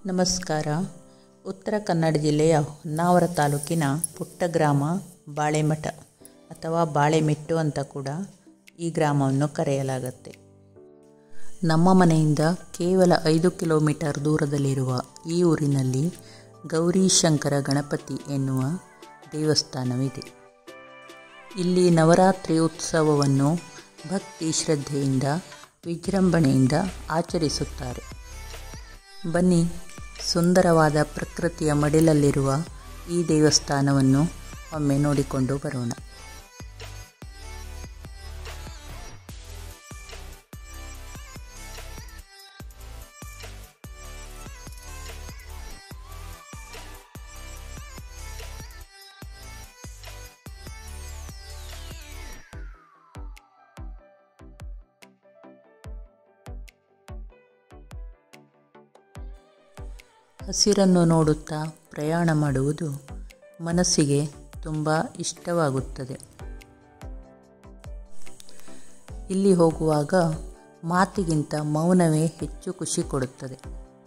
ನಮಸ್ಕಾರ ಉತ್ತರ ಕನ್ನಡ ಜಿಲ್ಲೆಯ ಹೊನ್ನಾವರ ತಾಲೂಕಿನ ಪುಟ್ಟ ಗ್ರಾಮ ಬಾಳೆಮಠ ಅಥವಾ ಬಾಳೆಮೆಟ್ಟು ಅಂತ ಕೂಡ ಈ ಗ್ರಾಮವನ್ನು ಕರೆಯಲಾಗುತ್ತೆ ನಮ್ಮ ಮನೆಯಿಂದ ಕೇವಲ ಐದು ಕಿಲೋಮೀಟರ್ ದೂರದಲ್ಲಿರುವ ಈ ಊರಿನಲ್ಲಿ ಗೌರೀಶಂಕರ ಗಣಪತಿ ಎನ್ನುವ ದೇವಸ್ಥಾನವಿದೆ ಇಲ್ಲಿ ನವರಾತ್ರಿ ಉತ್ಸವವನ್ನು ಭಕ್ತಿ ಶ್ರದ್ಧೆಯಿಂದ ವಿಜೃಂಭಣೆಯಿಂದ ಆಚರಿಸುತ್ತಾರೆ ಬನ್ನಿ ಸುಂದರವಾದ ಪ್ರಕೃತಿಯ ಮಡಿಲಲ್ಲಿರುವ ಈ ದೇವಸ್ಥಾನವನ್ನು ಒಮ್ಮೆ ನೋಡಿಕೊಂಡು ಬರೋಣ ಹಸಿರನ್ನು ನೋಡುತ್ತಾ ಪ್ರಯಾಣ ಮಾಡುವುದು ಮನಸ್ಸಿಗೆ ತುಂಬ ಇಷ್ಟವಾಗುತ್ತದೆ ಇಲ್ಲಿ ಹೋಗುವಾಗ ಮಾತಿಗಿಂತ ಮೌನವೇ ಹೆಚ್ಚು ಖುಷಿ ಕೊಡುತ್ತದೆ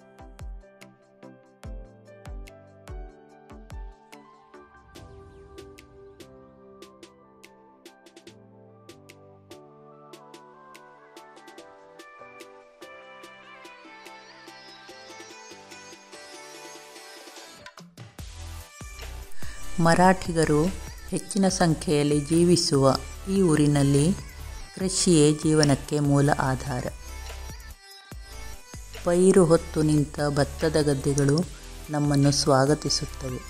ಮರಾಠಿಗರು ಹೆಚ್ಚಿನ ಸಂಖ್ಯೆಯಲ್ಲಿ ಜೀವಿಸುವ ಈ ಊರಿನಲ್ಲಿ ಕೃಷಿಯೇ ಜೀವನಕ್ಕೆ ಮೂಲ ಆಧಾರ ಪೈರು ಹೊತ್ತು ನಿಂತ ಭತ್ತದ ಗದ್ದೆಗಳು ನಮ್ಮನ್ನು ಸ್ವಾಗತಿಸುತ್ತವೆ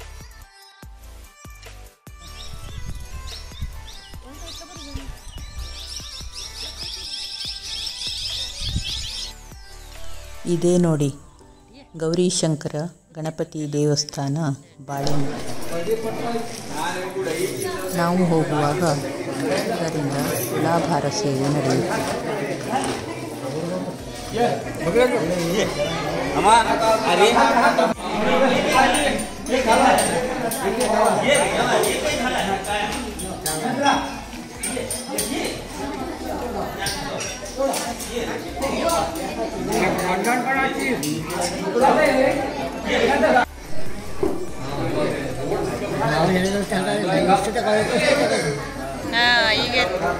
ಇದೇ ನೋಡಿ ಗೌರೀಶಂಕರ ಗಣಪತಿ ದೇವಸ್ಥಾನ ಬಾಳೆಮಠ ನಾವು ಹೋಗುವಾಗ ಅದರಿಂದ ತುಲಾಭಾರ ಸೇವೆ ನಡೆಯುತ್ತೆ ಹಾಂ ಈಗ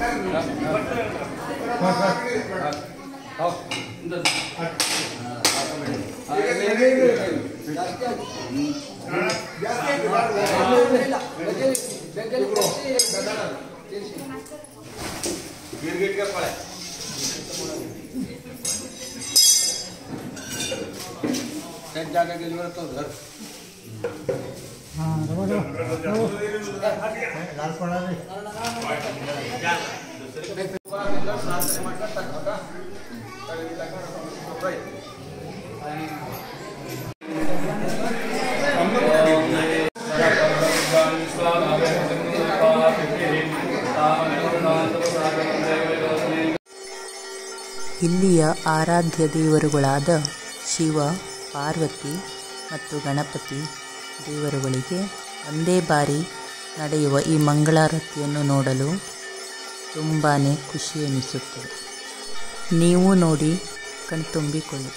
ಇಲ್ಲಿಯ ಆರಾಧ್ಯ ದೇವರುಗಳಾದ ಶಿವ ಪಾರ್ವತಿ ಮತ್ತು ಗಣಪತಿ ದೇವರುಗಳಿಗೆ ಒಂದೇ ಬಾರಿ ನಡೆಯುವ ಈ ಮಂಗಳಾರತಿಯನ್ನು ನೋಡಲು ತುಂಬಾ ಖುಷಿ ಎನಿಸುತ್ತದೆ ನೀವು ನೋಡಿ ಕಣ್ತುಂಬಿಕೊಳ್ಳಿ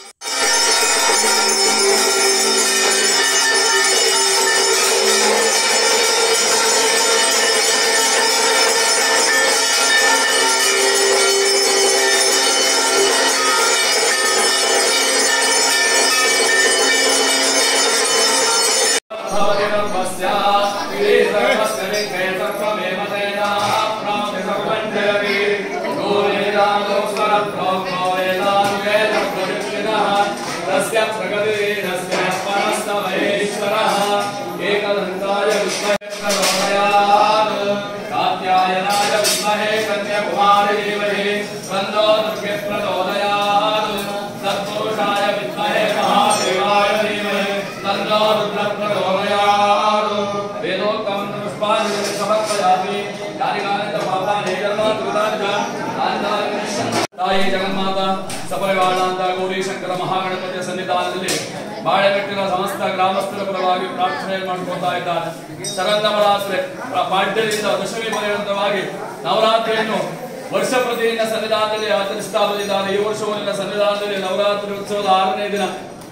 तस्य प्रगतिरेधस्य परस्तमहेश्वरः एकदन्ताय विद्महे प्रचोदयात् कात्यायनाय विद्महे कन्याकुमारी धीमहि तन्नो दुर्गे प्रचोदयात् तत्पुरुषाय विद्महे महादेवाय धीमहि तन्नो रुद्र प्रचोदयात् वेदोक्तं पुष्पाणि समर्पयामि यानि कानि च पापानि कर्माणि तानि च ತಾಯಿ ಜಗನ್ಮಾತ ಸಪರಿವಾಳಾಂತ ಗೌರೀಶಂಕರ ಮಹಾಗಣಪತಿಯ ಸನ್ನಿಧಾನದಲ್ಲಿ ಬಾಳೆಮೆಟ್ಟಿನ ಸಮಸ್ತ ಗ್ರಾಮಸ್ಥರ ಪರವಾಗಿ ಪ್ರಾರ್ಥನೆ ಮಾಡಿಕೊಳ್ತಾ ಇದ್ದಾರೆ ಶರನ್ನವರಾತ್ರಿ ಪಾಡ್ಯದಿಂದ ದಶಮಿ ಪರ್ಯಂತವಾಗಿ ನವರಾತ್ರಿಯನ್ನು ವರ್ಷ ಪ್ರತಿದಿನ ಸನ್ನಿಧಾನದಲ್ಲಿ ಆಚರಿಸ್ತಾ ಬಂದಿದ್ದಾರೆ ಈ ವರ್ಷವೂ ನಿನ್ನ ಸನ್ನಿಧಾನದಲ್ಲಿ ನವರಾತ್ರಿ ಉತ್ಸವದ ಆರನೇ ದಿನ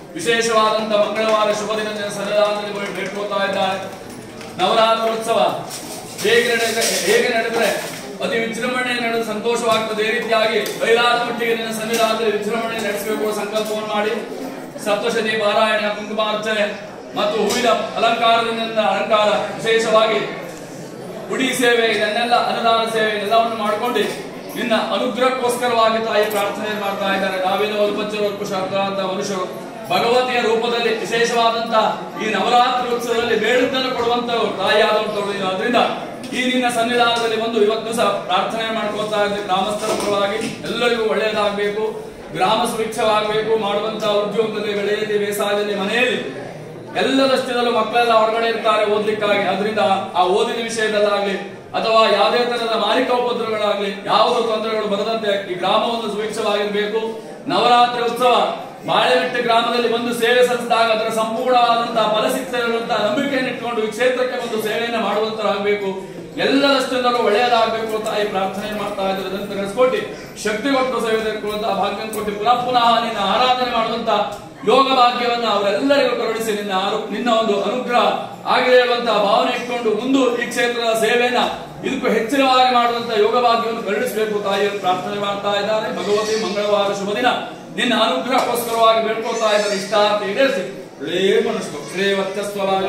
ವಿಶೇಷವಾದಂತ ಮಂಗಳವಾರ ಶುಭ ದಿನದ ಸನ್ನಿಧಾನದಲ್ಲಿ ಬೇ- ಬೇಡ್ಕೋತಾ ಇದ್ದಾರೆ ನವರಾತ್ರೋತ್ಸವ ಹೇಗೆ ನಡೆದ ಹೇಗೆ ನಡೆದರೆ ಅತಿ ವಿಜೃಂಭಣೆ ನಡೆದು ಸಂತೋಷವಾಗ್ತದೆ ಈ ರೀತಿಯಾಗಿ ಕೈಲಾದ ಮಟ್ಟಿಗೆ ನಿನ್ನ ಸನ್ನಿಧಾನದಲ್ಲಿ ವಿಜೃಂಭಣೆ ನಡೆಸಬೇಕು ಸಂಕಲ್ಪವನ್ನು ಮಾಡಿ ಸಪ್ತಶತಿ ಪಾರಾಯಣ ಕುಂಕುಮಾರ್ಚನೆ ಮತ್ತು ಹೂವಿನ ಅಲಂಕಾರದಿಂದ ಅಲಂಕಾರ ವಿಶೇಷವಾಗಿ ಗುಡಿ ಸೇವೆ ಇದನ್ನೆಲ್ಲ ಅನುದಾನ ಸೇವೆ ಎಲ್ಲವನ್ನು ಮಾಡಿಕೊಂಡು ನಿನ್ನ ಅನುಗ್ರಹಕ್ಕೋಸ್ಕರವಾಗಿ ತಾಯಿ ಪ್ರಾರ್ಥನೆ ಮಾಡ್ತಾ ಇದ್ದಾರೆ ನಾವೇನೋ ಅಲ್ಪಂಚರು ಕುಶಾರ್ಥ ಮನುಷ್ಯರು ಭಗವತಿಯ ರೂಪದಲ್ಲಿ ವಿಶೇಷವಾದಂತ ಈ ನವರಾತ್ರಿ ಉತ್ಸವದಲ್ಲಿ ಬೇಡುತ್ತನ್ನು ಕೊಡುವಂತವರು ತಾಯಿಯಾದಂತವರು ನೀನು. ಅದರಿಂದ ಈ ನಿನ್ನ ಸನ್ನಿಧಾನದಲ್ಲಿ ಬಂದು ಇವತ್ತು ಸಹ ಪ್ರಾರ್ಥನೆ ಮಾಡ್ಕೋತಾ ಇದ್ದೆ ಗ್ರಾಮಸ್ಥರ ಪರವಾಗಿ ಎಲ್ಲರಿಗೂ ಒಳ್ಳೆಯದಾಗಬೇಕು ಗ್ರಾಮ ಸುಭಿಕ್ಷವಾಗಬೇಕು ಮಾಡುವಂತ ಉದ್ಯೋಗದಲ್ಲಿ ಬೆಳೆಯಲ್ಲಿ ಬೇಸಾಯದಲ್ಲಿ ಮನೆಯಲ್ಲಿ ಎಲ್ಲದಷ್ಟದಲ್ಲೂ ಮಕ್ಕಳೆಲ್ಲ ಹೊರಗಡೆ ಇರ್ತಾರೆ ಓದ್ಲಿಕ್ಕಾಗಿ ಅದರಿಂದ ಆ ಓದಿನ ವಿಷಯದಲ್ಲಾಗ್ಲಿ ಅಥವಾ ಯಾವುದೇ ತರಹದ ಮಾಲಿಕ ಉಪದ್ರವಗಳಾಗ್ಲಿ ಯಾವುದೋ ತೊಂದರೆಗಳು ಬರದಂತೆ ಈ ಗ್ರಾಮವನ್ನು ಸುಭಿಕ್ಷವಾಗಿರ್ಬೇಕು ನವರಾತ್ರಿ ಉತ್ಸವ ಬಾಳೆಬೆಟ್ಟ ಗ್ರಾಮದಲ್ಲಿ ಬಂದು ಸೇವೆ ಸಲ್ಲಿಸಿದಾಗ ಅದರ ಸಂಪೂರ್ಣವಾದಂತಹ ಫಲ ಸಿಗ್ತದೆ ಅನ್ನುವಂತಹ ನಂಬಿಕೆಯನ್ನು ಇಟ್ಕೊಂಡು ಈ ಕ್ಷೇತ್ರಕ್ಕೆ ಒಂದು ಸೇವೆಯನ್ನು ಮಾಡುವಂತರಾಗಬೇಕು ಎಲ್ಲದಷ್ಟರಿಂದಲೂ ಒಳ್ಳೆಯದಾಗಬೇಕು ಅಂತ ಈ ಪ್ರಾರ್ಥನೆ ಮಾಡ್ತಾ ಇದ್ದಾರೆ ಅದನ್ನು ತಿಳಿಸ್ಕೊಟ್ಟು ಶಕ್ತಿ ಕೊಟ್ಟು ಸೇವೆ ತೆಗೆದುಕೊಳ್ಳುವಂತಹ ಭಾಗ್ಯ ಕೊಟ್ಟು ಪುನಃ ಪುನಃ ನಿನ್ನ ಆರಾಧನೆ ಮಾಡುವಂತ ಯೋಗ ಭಾಗ್ಯವನ್ನ ಅವರೆಲ್ಲರಿಗೂ ಕರುಣಿಸಿ ನಿನ್ನ ಆರು- ನಿನ್ನ ಒಂದು ಅನುಗ್ರಹ ಆಗಿದೆ ಹೇಳುವಂತಹ ಭಾವನೆ ಇಟ್ಕೊಂಡು ಮುಂದೆ ಈ ಕ್ಷೇತ್ರದ ಸೇವೆಯನ್ನ ಇದಕ್ಕೂ ಹೆಚ್ಚಿನವಾಗಿ ಮಾಡುವಂತ ಯೋಗ ಭಾಗ್ಯವನ್ನು ಕರುಣಿಸಬೇಕು ತಾಯಿಯನ್ನು ಪ್ರಾರ್ಥನೆ ಮಾಡ್ತಾ ಇದ್ದಾರೆ ಭಗವತಿ ಮಂಗಳವಾರ ಶುಭ ದಿನ ನಿನ್ನ ಅನುಗ್ರಹಕ್ಕೋಸ್ಕರವಾಗಿ ಬೇಡ್ಕೊಳ್ತಾ ಇದ್ದಾರೆ ಇಷ್ಟಾರ್ಥ ಈಡೇರಿಸಿ ಒಳ್ಳೆ ಮನಸ್ಸು ಶ್ರೀ ವರ್ಚಸ್ವವಾಗಿ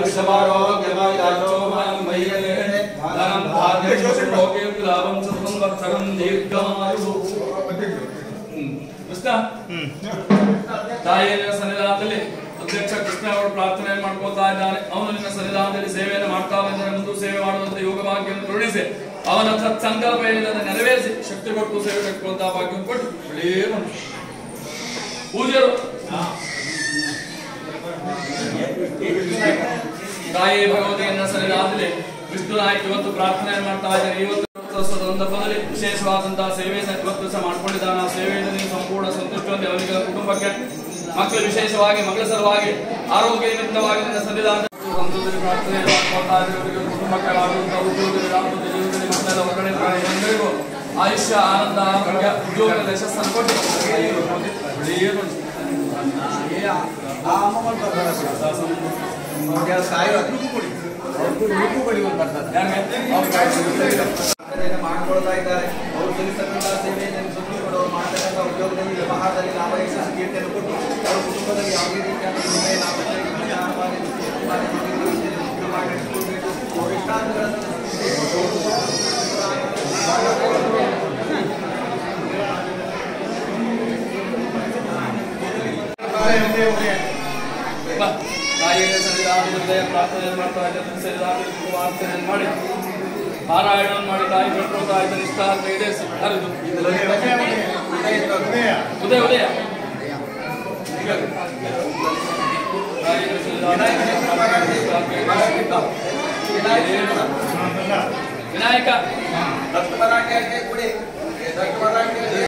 ಧನಂ ಭಾಗ್ಯಂ ಶ್ಲೋಕೇಂ ಲಾಭಂ ಸತತಂ ವತ್ಸರಂ ದೀರ್ಘಮಾಯುಃ ಹ್ಮ್. ಕೃಷ್ಣ ತಾಯಿಯ ಸನ್ನಿಧಾನದಲ್ಲಿ ಅಧ್ಯಕ್ಷ ಕೃಷ್ಣ ಅವರು ಪ್ರಾರ್ಥನೆ ಮಾಡ್ಕೊಳ್ತಾ ಇದ್ದಾನೆ ಅವನು ನಿನ್ನ ಸನ್ನಿಧಾನದಲ್ಲಿ ಸೇವೆಯನ್ನು ಮಾಡ್ತಾ ಬಂದರೆ ಮುಂದೆ ಸೇವೆ ಮಾಡುವಂತೆ ಯೋಗ ಭಾಗ್ಯವನ್ನು ಕರುಣಿಸಿ ಅವನ ಸತ್ ಸಂಕಲ್ಪ ಏನಿದೆ ಅದನ್ನು ನೆರವೇರಿಸಿ ಶಕ್ತಿ ಕೊಟ್ಟು ಸೇವೆ ಕಟ್ಕೊಳ್ತಾ ಭಾಗ್ಯವನ್ನು ಕೊಟ್ಟು ಒಳ್ಳೆಯ ಮನುಷ್ಯ ಪೂಜ್ಯರು ತಾಯಿ ಭಗವತಿಯನ್ನ ಸನ್ನಿಧಾನದಲ್ಲಿ ವಿಷ್ಣು ನಾಯಕ್ ಇವತ್ತು ಪ್ರಾರ್ಥನೆ ಮಾಡ್ತಾ ಇದ್ದಾರೆ ಇವತ್ತು ರಥೋತ್ಸವದ ಸಂದರ್ಭದಲ್ಲಿ ವಿಶೇಷವಾದಂತಹ ಸೇವೆಯನ್ನು ಇವತ್ತು ಸಹ ಮಾಡ್ಕೊಂಡಿದ್ದಾನೆ ಆ ಸೇವೆಯಿಂದ ನೀವು ಸಂಪೂರ್ಣ ಸಂತುಷ್ಟವಾಗಿ ಅವರಿಗೆ ಕುಟುಂಬಕ್ಕೆ ಮಕ್ಕಳು ವಿಶೇಷವಾಗಿ ಮಗಳ ಸಲುವಾಗಿ ಆರೋಗ್ಯ ನಿಮಿತ್ತವಾಗಿ ನನ್ನ ಸನ್ನಿಧಾನ ಸಂತೋಷದಲ್ಲಿ ಪ್ರಾರ್ಥನೆ ಮಾಡ್ಕೊಳ್ತಾ ಇದ್ದಾರೆ ಅವರಿಗೆ ಕುಟುಂಬಕ್ಕೆ ಆಗುವಂತಹ ಉದ್ಯೋಗದಲ್ಲಿ ದಾಂಪತ್ಯ ಜೀವನದಲ್ಲಿ ಮಕ್ಕಳೆಲ್ಲ ಹೊರಗಡೆ ಇದ್ದಾರೆ ಎಲ್ಲರಿಗೂ ಆಯುಷ್ಯ ಆನಂದ ಆರೋಗ್ಯ ಉದ್ಯೋಗದ ಯಶಸ್ಸನ್ನು ಕೊಟ್ಟು ಒಳ್ಳೆಯ ಮನುಷ್ಯ. ಪ್ರಾರ್ಥನೆಯನ್ನು ಮಾಡ್ಕೊಳ್ತಾ ಇದ್ದಾರೆ ಅವರು ಸಲ್ಲಿಸತಕ್ಕಂಥ ಸೇವೆಯನ್ನು ಸುತ್ತಲೂ ಅವರು ಮಾಡ್ತಕ್ಕಂಥ ಉದ್ಯೋಗದಲ್ಲಿ ವ್ಯವಹಾರದಲ್ಲಿ ಲಾಭ ಯಶಸ್ಸು ಕೀರ್ತಿಯನ್ನು ಕೊಟ್ಟು ಅವರ ಕುಟುಂಬದಲ್ಲಿ ಯಾವುದೇ ರೀತಿಯಾದ ತೊಂದರೆ ಲಾಭ ಜ್ಞಾನವಾಗಿ ವಿಶೇಷವಾಗಿ ಮನೆಯಲ್ಲಿ ವಿಷಯದಲ್ಲಿ ಉದ್ಯೋಗವಾಗಿ ನಡೆಸಿಕೊಳ್ಬೇಕು. ಅವರ ಇಷ್ಟಾರ್ಥಗಳನ್ನು ಬಾ. ತಾಯಿಯ ಸನ್ನಿಧಾನದಲ್ಲಿ ಪ್ರಾರ್ಥನೆ ಮಾಡ್ತಾ ಇದ್ದಾರೆ ಸನ್ನಿಧಾನದಲ್ಲಿ ಪ್ರಾರ್ಥನೆ ಮಾಡಿ ಪಾರಾಯಣ ಮಾಡಿ ತಾಯಿ ಕಟ್ಕೊಳ್ತಾ ಇದ್ದಾರೆ ಇಷ್ಟ ಅಂತ ಈಡೇರಿಸಿ ಹರಿದು ಉದಯ ಉದಯ ತಾಯಿಯ ಸನ್ನಿಧಾನದಲ್ಲಿ ವಿನಾಯಕ ರಕ್ತಪರಾಟಕ್ಕೆ ಕೊಡಿ ರಕ್ತಪರಾಟಕ್ಕೆ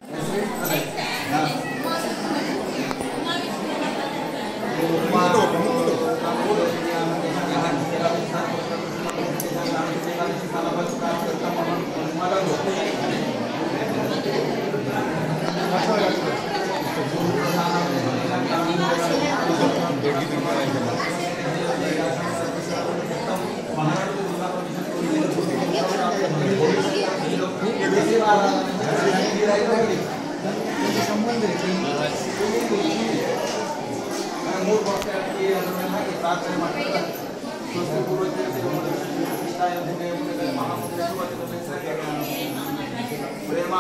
ಮೂರು ಪಕ್ಷಕ್ಕೆ ಅದನ್ನು ಹಾಕಿ ಪ್ರಾರ್ಥನೆ ಮಾಡ್ತಾರೆ ಸ್ವಸ್ತಿ ಪೂರ್ವಜರ ಕೃಷ್ಣಾಯ ಮುಂದೆ ಮುಂದೆ ಮಹಾಮುದ್ರೆ ಶುಭದಿಂದ ಬೆಳೆಸಿದ ಪ್ರೇಮ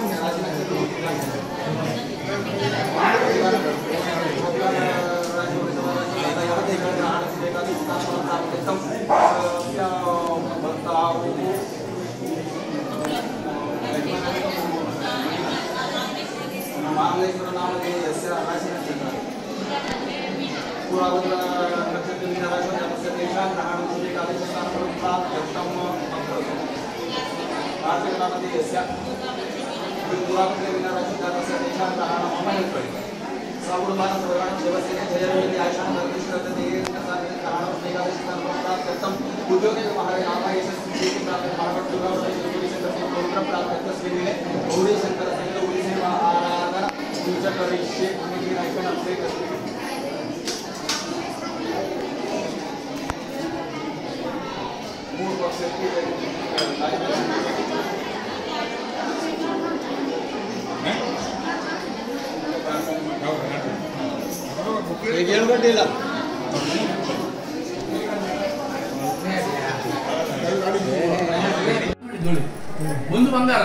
ಮಾಮಲೇಶ್ವರ ನಾಮದಲ್ಲಿ ಯಸ್ಯ ರಾಶಿ ನಕ್ಷತ್ರ ಪೂರ್ವಭದ್ರ ನಕ್ಷತ್ರದಿಂದ ರಾಶಿ ನಕ್ಷತ್ರ ದೇಶಾನ್ ಗ್ರಹಣ ಮುಂದೆ ಕಾಲೇಜ ಸ್ಥಾನಗಳು ಪ್ರಾಪ್ತ ಉತ್ತಮ ರಾಶಿಗಳಾಮತಿ ಯಸ್ಯ ಪೂರ್ವಭದ್ರ ರಾಶಿ ನಕ್ಷತ್ರ ದೇಶಾನ್ ಗ್ರಹಣ ಮಮ ಹೇಳ್ಕೊಳ್ಳಿ ಸೌರ್ಮಾನ ಪ್ರಯಾಣ ದೇವಸೇನೆ ಜಯರಲ್ಲಿ ಆಶಾನ ನಿರ್ದಿಷ್ಟತೆ ಗ್ರಹಣ ಮುಂದೆ ಕಾಲೇಜ ಸ್ಥಾನಗಳು ಪ್ರಾಪ್ತ ಉತ್ತಮ ಉದ್ಯೋಗ ವ್ಯವಹಾರ ಲಾಭ ಯಶಸ್ಸು ಪ್ರೀತಿ ಪ್ರಾಪ್ತ ಮಾಡಬಹುದು ದುರ್ಗಾ ಪ್ರಾಪ್ತ ಶ್ರೀನಿಲೆ ಗೌರಿ ಶಂಕರ ಸಂಘ ಉಳಿಸೇವಾ ಆರಾಧನ ಪೂಜಾ ಕರಿಷ್ಯೆ ನಮಗೆ ನಾಯಕನ ಅಭಿಷೇಕ ಒಂದು ಬಂಗಾರ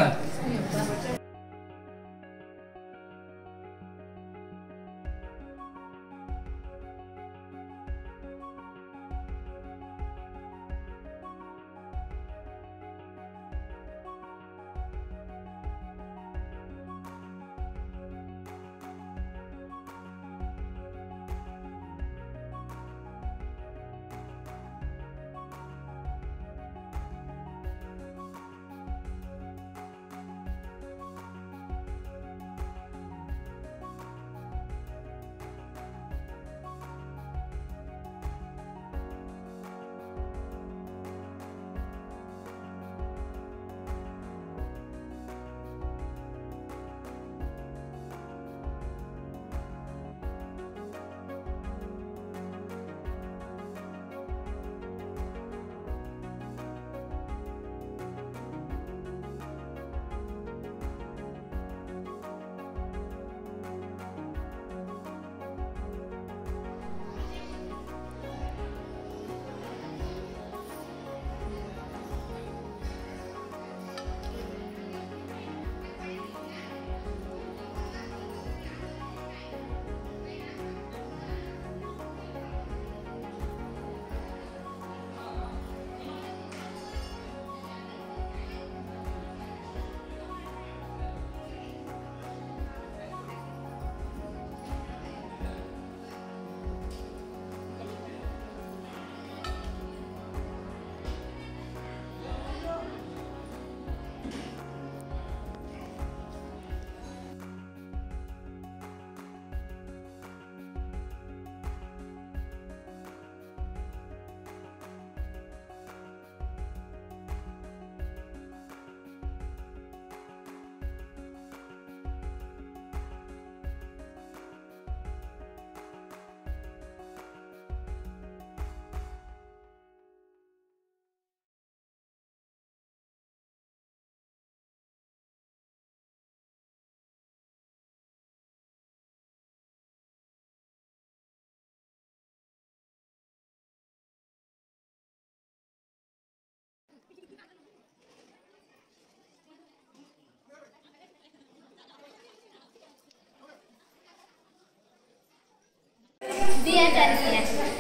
दिया जाती है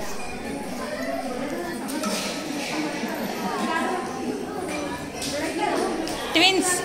ಟ್ವಿನ್ಸ್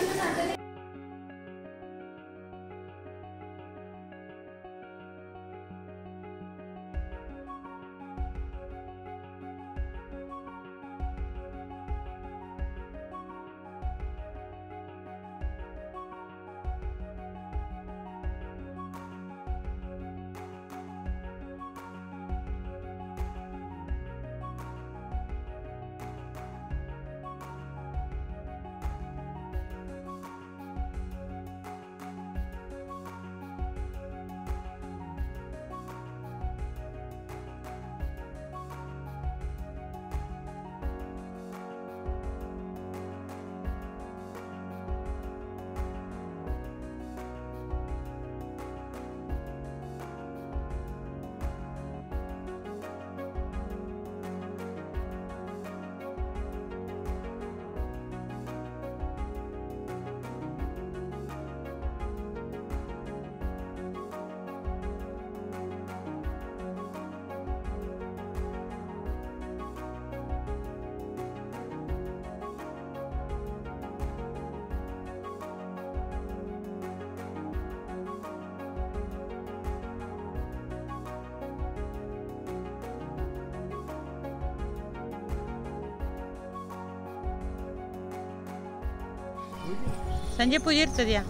ಸಂಜೆ ಪೂಜೆ ಇರ್ತದ್ಯಾ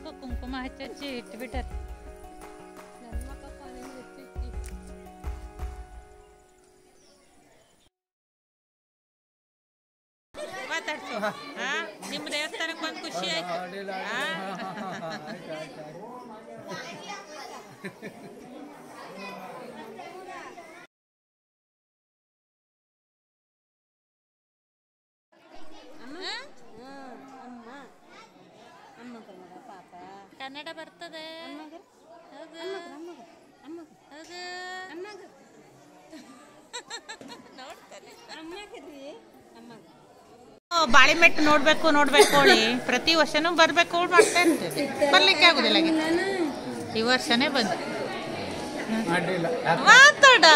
ಮುಖಕ್ಕೆ ಕುಂಕುಮ ಹಚ್ಚಿ ಹಚ್ಚಿ ಇಟ್ಬಿಟ್ಟಾರ ಮಾತಾಡ್ಸು ಹಾ ನಿಮ್ಮ ದೇವಸ್ಥಾನಕ್ಕೆ ಬಂದು ಖುಷಿ ಆಯ್ತು ಹಾ? ಕನ್ನಡ ಬರ್ತದೆ ಹೌದು ಹೌದು ನೋಡ್ತಾನೆ ಬಾಳಿಮೆಟ್ಟು ನೋಡ್ಬೇಕು ನೋಡ್ಬೇಕು ಹೇಳಿ ಪ್ರತಿ ವರ್ಷನೂ ಬರ್ಬೇಕು ಮಾಡ್ತಾ ಇರ್ತೀವಿ ಬರ್ಲಿಕ್ಕೆ ಆಗುದಿಲ್ಲ ಹಾಗೆ. ಈ ವರ್ಷನೇ ಬಂದು ಮಾತಾಡ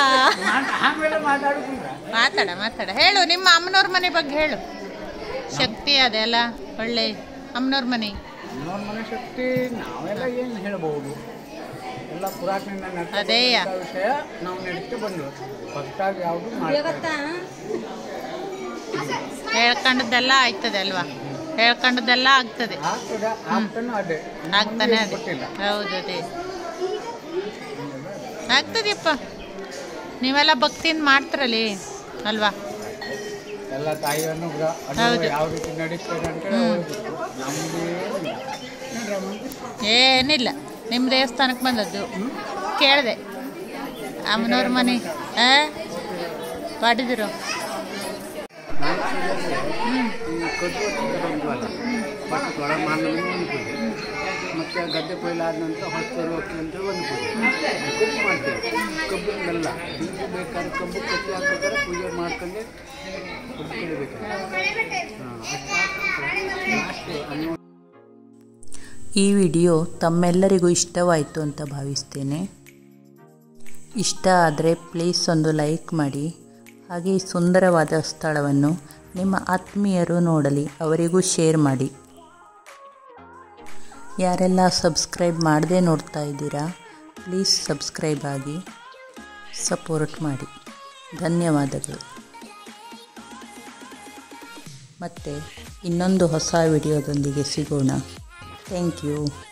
ಮಾತಾಡ ಮಾತಾಡ ಹೇಳು ನಿಮ್ಮ ಅಮ್ಮನವ್ರ ಮನೆ ಬಗ್ಗೆ ಹೇಳು ಶಕ್ತಿ ಅದೆಲ್ಲ ಒಳ್ಳೆ ಅಮ್ಮನವ್ರ ಮನೆ ಇನ್ನೊಂದು ಮನಶಕ್ತಿ ನಾವೆಲ್ಲ ಏನು ಹೇಳ್ಬೋದು ಎಲ್ಲ ಪುರಾತನ ನಡ್ಕೊಂಡು ಅದೇಯ. ಬಂದಂಥ ವಿಷಯ ನಾವು ನಡೀತಾ ಬಂದ್ವಿ ಹೊಸದಾಗಿ ಯಾವುದು ಮಾಡ್ತಾ ಹೇಳ್ಕೊಂಡದ್ದೆಲ್ಲ ಆಯ್ತದೆ ಅಲ್ವಾ ಹೇಳ್ಕೊಂಡದ್ದೆಲ್ಲ ಆಗ್ತದೆ ಆಗ್ತದೆ ಆಗ್ತಾನೂ ಅದೇ ಇನ್ನು ಆಗ್ತಾನೆ ಮುಂದೆ ಅದೇ ಗೊತ್ತಿಲ್ಲ ಹೌದು ಅದೇ ಆಗ್ತದೆಯಪ್ಪ ನೀವೆಲ್ಲ ಭಕ್ತಿಯಿಂದ ಮಾಡ್ತಾರಲ್ಲಿ ಅಲ್ವಾ ಎಲ್ಲ ತಾಯಿ ಅನುಗ್ರಹ ಅದು ಹೌದು. ಯಾವ ರೀತಿ ನಡೀತದೆ ಅಂತ ಹೋಗ್ಬೇಕು ನಮ್ದು ಏನಿಲ್ಲ ಏನಿಲ್ಲ ನಿಮ್ಮ ದೇವಸ್ಥಾನಕ್ಕೆ ಬಂದದ್ದು ಕೇಳಿದೆ ಅಮ್ಮನವ್ರ ಮನೆ ಆ ಮಾಡಿದ್ರು ಈ ಕದ್ದು ಬಂದ್ವಲ್ಲ ಫಸ್ಟ್ ಒಳ ಮಾನವನಿಗೆ ಒಂದು ಪೂಜೆ ಮತ್ತು ಗದ್ದೆ ಕೊಯ್ಲು ಆದ ನಂತರ ಹೊಸರು ಅಕ್ಕಿ ಅಂತ ಒಂದು ಪೂಜೆ ಕಬ್ಬು ಮಾಡ್ತೀವಿ ಕಬ್ಬು ಬೆಲ್ಲ ಬೀಜ ಬೇಕಾದ್ರೆ ಕಬ್ಬು ಕಟ್ಟಿ ಹಾಕ್ಬೇಕಾದ್ರೆ ಪೂಜೆ ಮಾಡ್ಕೊಂಡೆ ಹುಡ್ಕಿಡ್ಬೇಕಾದ್ರೆ ಹಾಂ ಅಷ್ಟು ಅನ್ನೋ ಈ ವಿಡಿಯೋ ತಮ್ಮೆಲ್ಲರಿಗೂ ಇಷ್ಟವಾಯಿತು ಅಂತ ಭಾವಿಸ್ತೇನೆ ಇಷ್ಟ ಆದರೆ ಪ್ಲೀಸ್ ಒಂದು ಲೈಕ್ ಮಾಡಿ ಹಾಗೆ ಈ ಸುಂದರವಾದ ಸ್ಥಳವನ್ನು ನಿಮ್ಮ ಆತ್ಮೀಯರು ನೋಡಲಿ ಅವರಿಗೂ ಶೇರ್ ಮಾಡಿ ಯಾರೆಲ್ಲ ಸಬ್ಸ್ಕ್ರೈಬ್ ಮಾಡದೆ ನೋಡ್ತಾ ಇದ್ದೀರಾ ಪ್ಲೀಸ್ ಸಬ್ಸ್ಕ್ರೈಬ್ ಆಗಿ ಸಪೋರ್ಟ್ ಮಾಡಿ ಧನ್ಯವಾದಗಳು ಮತ್ತು ಇನ್ನೊಂದು ಹೊಸ ವಿಡಿಯೋದೊಂದಿಗೆ ಸಿಗೋಣ ಥ್ಯಾಂಕ್ ಯು